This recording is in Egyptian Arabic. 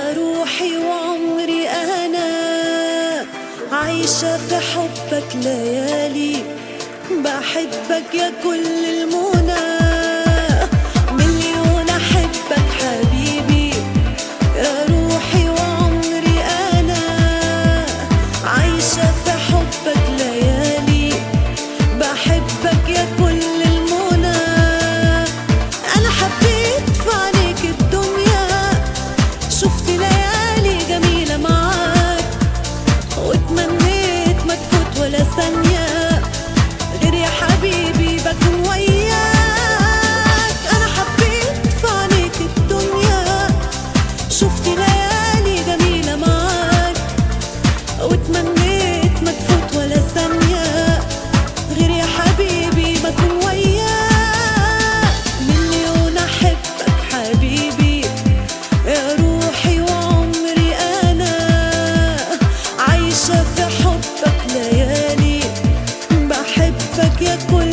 يا روحي وعمري أنا عايشة في حبك ليالي بحبك يا كل المنى مليون أحبك حبيبي يا روحي وعمري أنا عايشة في حبك ليالي بحبك يا كل المنى أنا حبيت في عينيك الدنيا شفت ليالي جميلة معاك واتمنيت ما تفوت ولا ثانية غير يا حبيبي بكون وياك أنا حبيت في عينيك الدنيا شفت ليالي جميلة معاك واتمنيت ما تفوت ولا ثانية غير يا حبيبي بكون وياك مليون أحبك حبيبي يا روحي وعمري أنا عايشة في حبك ليالي بحبك يا كل